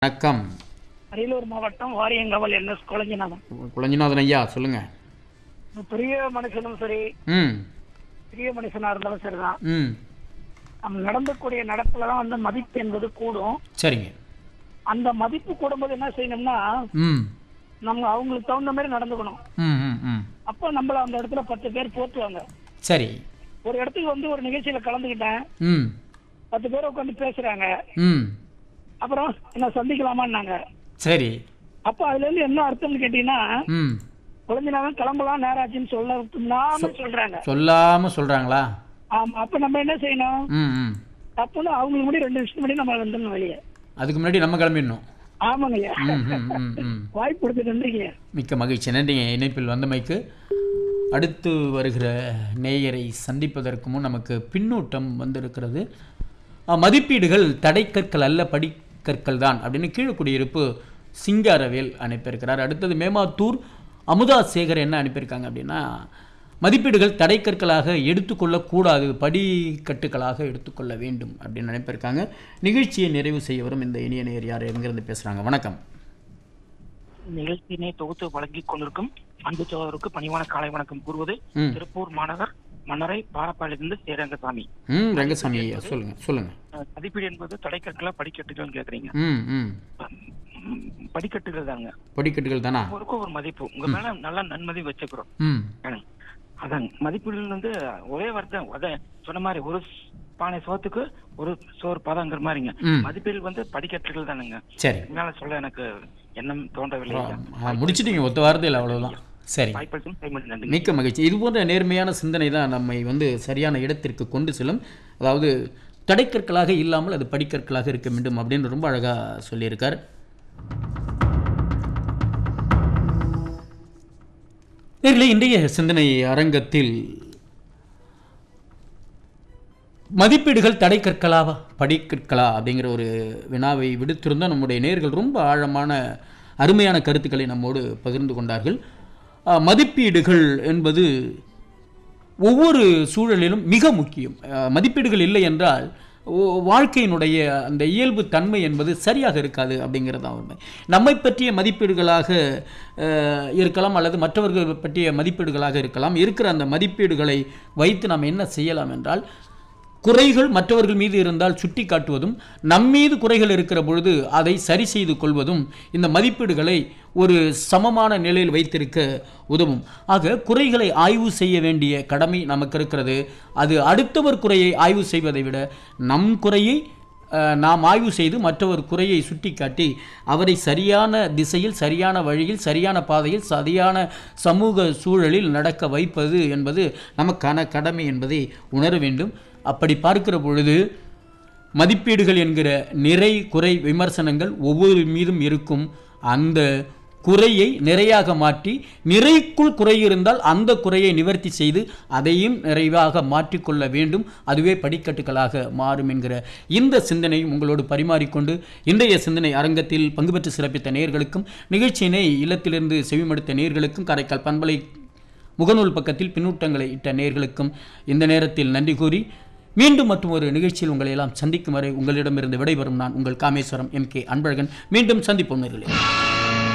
வணக்கம் அரியலூர் மாவட்டம் வாரியங்காவல் என்எஸ் குழஞ்சிநாதன் குழஞ்சிநாதன் ஐயா சொல்லுங்க பெரிய மனுஷனும் சரி ம் பெரிய மனுஷனா இருந்தாலும் சரிதான் ம் நம்ம நடந்தக்கூடிய நடப்புல தான் வந்து மதிப்பு என்பது கூடும் சரிங்க அந்த மதிப்பு கூடும்போது என்ன செய்யணும்னா ம் நம்ம அவங்களுக்கு தகுந்த மாதிரி நடந்துக்கணும் ம் ம் ம் அப்போ நம்மள அந்த இடத்துல பத்து பேர் போற்றுவாங்க சரி ஒரு இடத்துக்கு வந்து ஒரு நிகழ்ச்சியில கலந்துக்கிட்டேன் ம் பத்து பேர் உட்காந்து பேசுறாங்க ம் அப்புறம் என்ன சந்திக்கலாமான்னாங்க சரி அப்போ அதுல இருந்து என்ன அர்த்தம்னு கேட்டீங்கன்னா ம் குழந்தைனாலும் கிளம்பலாம் நேராச்சுன்னு சொல்லனாம சொல்றாங்க சொல்லாமல் சொல்கிறாங்களா ஆமா அப்ப நம்ம என்ன செய்யணும் ம் ம் தப்புன்னு அவங்களுக்கு முன்னாடி ரெண்டு நிமிஷம் முன்னாடி நம்ம வந்துடணும் வெளியே அதுக்கு முன்னாடி நம்ம கிளம்பிடணும் ஆமாங்க ஐயா ம் ம் ம் ம் வாய்ப்பு கொடுத்து நன்றிங்க மிக்க மகிழ்ச்சி நன்றிங்க இணைப்பில் வந்தமைக்கு அடுத்து வருகிற நேயரை சந்திப்பதற்கு முன் நமக்கு பின்னூட்டம் வந்திருக்கிறது அஹ், மதிப்பீடுகள் தடைக்கற்கள் அல்ல படிக்கற்கள் தான் அப்படின்னு கீழக்குடியிருப்பு சிங்காரவேல் அனுப்பியிருக்கிறார் அடுத்தது மேமாத்தூர் அமுதா சேகர் என்ன அனுப்பியிருக்காங்க அப்படின்னா மதிப்பீடுகள் தடைக்கற்களாக எடுத்துக்கொள்ளக்கூடாது படிக்கட்டுகளாக எடுத்துக்கொள்ள வேண்டும் அப்படின்னு அனுப்பியிருக்காங்க நிகழ்ச்சியை நிறைவு செய்ய வரும் இந்த இனிய நேயர் யார் எங்கிருந்து பேசுகிறாங்க வணக்கம் நிகழ்ச்சியினை தொகுத்து வழங்கிக் கொண்டிருக்கும் அன்பு சோதருக்கு பணிவான காலை வணக்கம் கூறுவது ம் திருப்பூர் மாநகர் மன்னரை பாரப்பாளையிலிருந்து ஸ்ரீரங்கசாமி ம் ரங்கசாமி ஐயா சொல்லுங்க சொல்லுங்க அஹ், மதிப்பீடு என்பது தடைக்கற்களா படிக்கட்டுகள் கேக்குறீங்க ம் ம் ம், படிக்கட்டுகள் தாங்க படிக்கட்டுகள் தானா ஒருக்கும் ஒரு மதிப்பு உங்க மேல நல்ல நன்மதி வச்சுக்கிறோம் ம் ஏனுங்க? அதாங்க மதிப்பீடுகள் வந்து ஒரே வார்த்தை அத சொன்ன மாதிரி ஒரு பானை சோத்துக்கு ஒரு சோறு பதங்கிற மாதிரிங்க ம் மதிப்பீடுகள் வந்து படிக்கட்டுகள் தானுங்க சரி மேல சொல்ல எனக்கு எண்ணம் தோன்றவில்லை ஆ, முடிச்சிட்டீங்க ஒத்த வார்த்தையில் அவ்வளவுதான் சரி வாய்ப்பளிக்கும் கைமொழி நன்றி மிக்க மகிழ்ச்சி இது போன்ற நேர்மையான சிந்தனை தான் நம்மை வந்து சரியான இடத்திற்கு கொண்டு செல்லும் அதாவது தடைக்கற்களாக இல்லாமல் அது படிக்கற்களாக இருக்க வேண்டும் அப்படின்னு ரொம்ப அழகா சொல்லியிருக்கார் நேர்களே இன்றைய சிந்தனை அரங்கத்தில் மதிப்பீடுகள் தடைக்கற்களாவா படிக்கற்களா அப்படிங்கிற ஒரு வினாவை விடுத்திருந்தோம் நம்முடைய நேர்கள் ரொம்ப ஆழமான அருமையான கருத்துக்களை நம்மோடு பகிர்ந்து கொண்டார்கள் அஹ், மதிப்பீடுகள் என்பது ஒவ்வொரு சூழலிலும் மிக முக்கியம் அஹ், மதிப்பீடுகள் இல்லை என்றால் ஓ- வாழ்க்கையினுடைய அந்த இயல்பு தன்மை என்பது சரியாக இருக்காது அப்படிங்கிறது தான் உண்மை நம்மை பற்றிய மதிப்பீடுகளாக அஹ், இருக்கலாம் அல்லது மற்றவர்கள் பற்றிய மதிப்பீடுகளாக இருக்கலாம் இருக்கிற அந்த மதிப்பீடுகளை வைத்து நாம் என்ன செய்யலாம் என்றால் குறைகள் மற்றவர்கள் மீது இருந்தால் சுட்டி காட்டுவதும் நம்மீது குறைகள் இருக்கிற பொழுது அதை சரி செய்து கொள்வதும் இந்த மதிப்பீடுகளை ஒரு சமமான நிலையில் வைத்திருக்க உதவும் ஆக குறைகளை ஆய்வு செய்ய வேண்டிய கடமை நமக்கு இருக்கிறது அது அடுத்தவர் குறையை ஆய்வு செய்வதை விட நம் குறையை அஹ், நாம் ஆய்வு செய்து மற்றவர் குறையை சுட்டிக்காட்டி அவரை சரியான திசையில் சரியான வழியில் சரியான பாதையில் சரியான சமூக சூழலில் நடக்க வைப்பது என்பது நமக்கான கடமை என்பதை உணர வேண்டும் அப்படி பார்க்கிற பொழுது மதிப்பீடுகள் என்கிற நிறை குறை விமர்சனங்கள் ஒவ்வொரு மீதும் இருக்கும் அந்த குறையை நிறையாக மாற்றி நிறைக்குள் குறை இருந்தால் அந்த குறையை நிவர்த்தி செய்து அதையும் நிறைவாக மாற்றிக்கொள்ள வேண்டும் அதுவே படிக்கட்டுகளாக மாறும் என்கிற இந்த சிந்தனையும் உங்களோடு பரிமாறிக்கொண்டு இன்றைய சிந்தனை அரங்கத்தில் பங்கு பெற்று சிறப்பித்த நேயர்களுக்கும் நிகழ்ச்சியினை இல்லத்திலிருந்து செவிமடுத்த நேயர்களுக்கும் காரைக்கால் பண்பலை முகநூல் பக்கத்தில் பின்னூட்டங்களை இட்ட நேயர்களுக்கும் இந்த நேரத்தில் நன்றி கூறி மீண்டும் மற்றும் ஒரு நிகழ்ச்சியில் உங்களை எல்லாம் சந்திக்கும் வரை உங்களிடமிருந்து விடைபெறும் நான் உங்கள் காமேஸ்வரம் எம் கே அன்பழகன் மீண்டும் சந்திப்போம் நேர்களே